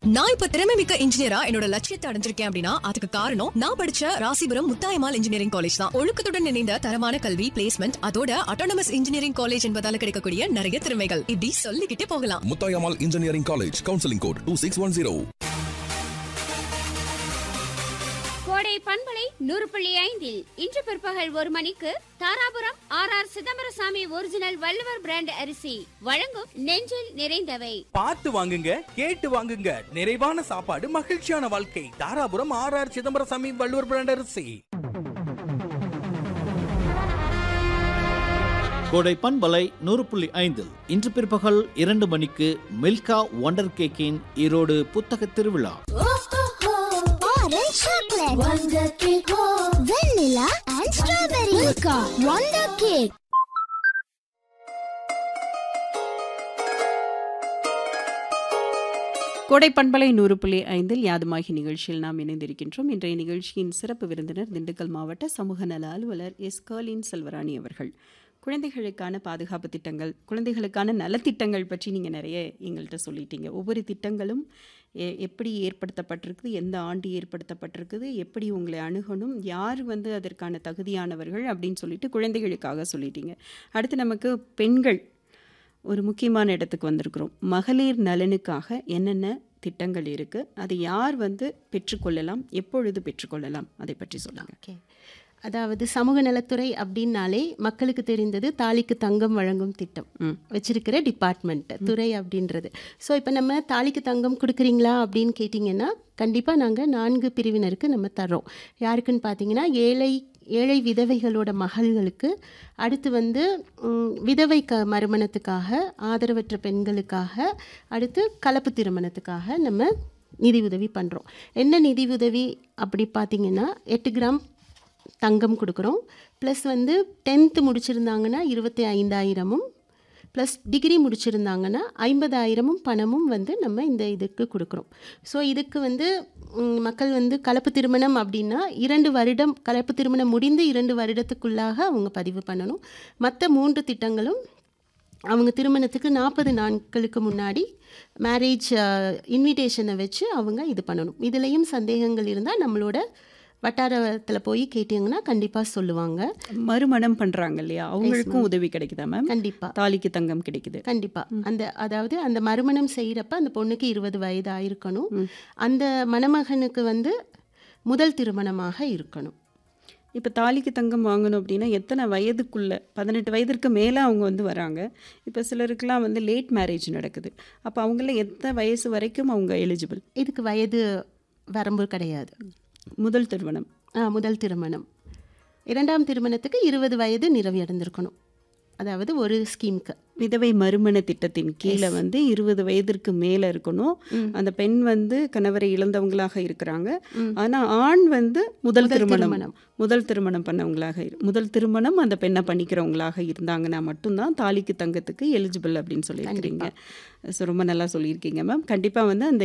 நான் இப்ப திறமை மிக்க இன்ஜினியரா என்னோட லட்சியத்தை அடைஞ்சிருக்கேன் அப்படின்னா அதுக்கு காரணம் நான் படிச்ச ராசிபுரம் முத்தாயமால் இன்ஜினியரிங் காலேஜ் தான் ஒழுக்கத்துடன் இணைந்த தரமான கல்வி பிளேஸ்மெண்ட் அதோட அட்டானமஸ் இன்ஜினியரிங் காலேஜ் என்பதால கிடைக்கக்கூடிய நிறைய திறமைகள் இப்படி சொல்லிக்கிட்டே போகலாம் Muthayammal engineering college counselling code two six one zero Kodai பண்பலை நூறு புள்ளி ஐந்தில் இன்று பிற்பகல் ஒரு மணிக்கு Dharapuram R R Chidambarasamy original Valluvar brand அரிசி வழங்கும் நெஞ்சில் நிறைந்தவை பார்த்து வாங்குங்க கேட்டு வாங்குங்க நிறைவான சாப்பாடு மகிழ்ச்சியான வாழ்க்கை Dharapuram R R Chidambarasamy Valluvar brand அரிசி கோடை பண்பலை நூறு புள்ளி ஐந்தில் இன்று பிற்பகல் இரண்டு மணிக்கு மில்கா ஒண்டர் கேக்கின் ஈரோடு புத்தக திருவிழா Orange chocolate, Wonder Cake, Vanilla and Strawberry, Milka, Wonder Cake. கோடை பண்பலை நூறு புள்ளி ஐந்தில் யாதுமாகி நிகழ்ச்சியில் நாம் இணைந்திருக்கின்றோம் இன்றைய நிகழ்ச்சியின் சிறப்பு விருந்தினர் திண்டுக்கல் மாவட்ட சமூக நல அலுவலர் எஸ் கர்லின் செல்வராணி அவர்கள் குழந்தைகளுக்கான பாதுகாப்பு திட்டங்கள் குழந்தைகளுக்கான நலத்திட்டங்கள் பற்றி நீங்கள் நிறைய எங்கள்கிட்ட சொல்லிட்டீங்க ஒவ்வொரு திட்டங்களும் எ- எப்படி ஏற்படுத்தப்பட்டிருக்குது எந்த ஆண்டு ஏற்படுத்தப்பட்டிருக்குது எப்படி உங்களை அணுகணும் யார் வந்து அதற்கான தகுதியானவர்கள் அப்படின்னு சொல்லிட்டு குழந்தைகளுக்காக சொல்லிட்டீங்க அடுத்து நமக்கு பெண்கள் ஒரு முக்கியமான இடத்துக்கு வந்திருக்கிறோம் மகளிர் நலனுக்காக என்னென்ன திட்டங்கள் இருக்குது அதை யார் வந்து பெற்றுக்கொள்ளலாம் எப்பொழுது பெற்றுக்கொள்ளலாம் அதை பற்றி சொல்லுங்கள் ஓகே அதாவது சமூக நலத்துறை அப்படின்னாலே மக்களுக்கு தெரிந்தது தாலிக்கு தங்கம் வழங்கும் திட்டம் ம். வச்சிருக்கிற டிபார்ட்மெண்ட் துறை அப்படின்றது ஸோ இப்போ நம்ம தாலிக்கு தங்கம் கொடுக்குறீங்களா அப்படின்னு கேட்டிங்கன்னா கண்டிப்பாக நாங்கள் நான்கு பிரிவினருக்கு நம்ம தர்றோம் யாருக்குன்னு பார்த்தீங்கன்னா ஏழை ஏழை விதவைகளோட மகள்களுக்கு அடுத்து வந்து ம், விதவை க மறுமணத்துக்காக ஆதரவற்ற பெண்களுக்காக அடுத்து கலப்பு திருமணத்துக்காக நம்ம நிதி உதவி பண்ணுறோம் என்ன நிதி உதவி அப்படி பார்த்தீங்கன்னா எட்டு கிராம் தங்கம் கொடுக்குறோம் ப்ளஸ் வந்து டென்த்து முடிச்சிருந்தாங்கன்னா இருபத்தி ஐந்தாயிரமும் ப்ளஸ் டிகிரி முடிச்சிருந்தாங்கன்னா ஐம்பதாயிரமும் பணமும் வந்து நம்ம இந்த இதுக்கு கொடுக்குறோம் ஸோ இதுக்கு வந்து ம், மக்கள் வந்து கலப்பு திருமணம் அப்படின்னா இரண்டு வருடம் கலப்பு திருமணம் முடிந்து இரண்டு வருடத்துக்குள்ளாக அவங்க பதிவு பண்ணணும் மற்ற மூன்று திட்டங்களும் அவங்க திருமணத்துக்கு நாற்பது நாட்களுக்கு முன்னாடி மேரேஜ் இன்விடேஷனை வச்சு அவங்க இது பண்ணணும் இதுலேயும் சந்தேகங்கள் இருந்தால் நம்மளோட வட்டாரத்தில் போய் கேட்டிங்கன்னா கண்டிப்பாக சொல்லுவாங்க மறுமணம் பண்ணுறாங்க இல்லையா அவங்களுக்கும் உதவி கிடைக்குதா மேம் கண்டிப்பாக தாலிக்கு தங்கம் கிடைக்குது கண்டிப்பாக அந்த அதாவது அந்த மறுமணம் செய்கிறப்ப அந்த பொண்ணுக்கு இருபது வயது ஆயிருக்கணும் அந்த மணமகனுக்கு வந்து முதல் திருமணமாக இருக்கணும் இப்போ தாலிக்கு தங்கம் வாங்கணும் அப்படின்னா எத்தனை வயதுக்குள்ள பதினெட்டு வயதிற்கு மேலே அவங்க வந்து வராங்க இப்போ சிலருக்குலாம் வந்து லேட் மேரேஜ் நடக்குது அப்போ அவங்கள எத்தனை வயசு வரைக்கும் அவங்க எலிஜிபிள் இதுக்கு வயது வரம்பு கிடையாது முதல் திருமணம் ஆ, முதல் திருமணம் இரண்டாம் திருமணத்துக்கு இருபது வயது நிறைவடைந்திருக்கணும் அதாவது ஒரு ஸ்கீமுக்கு விதவை மறுமண திட்டத்தின் கீழே வந்து இருபது வயதிற்கு மேலே இருக்கணும் அந்த பெண் வந்து கணவரை இழந்தவங்களாக இருக்கிறாங்க ஆனால் ஆண் வந்து முதல் முதல் திருமணம் திருமணம். முதல் திருமணம் பண்ணவங்களாக இரு- முதல் திருமணம் அந்த பெண்ணை பண்ணிக்கிறவங்களாக இருந்தாங்கன்னா மட்டும்தான் தாலிக்கு தங்கத்துக்கு எலிஜிபிள் அப்படின்னு சொல்லியிருக்கிறீங்க ஸோ ரொம்ப நல்லா சொல்லியிருக்கீங்க மேம் கண்டிப்பாக வந்து அந்த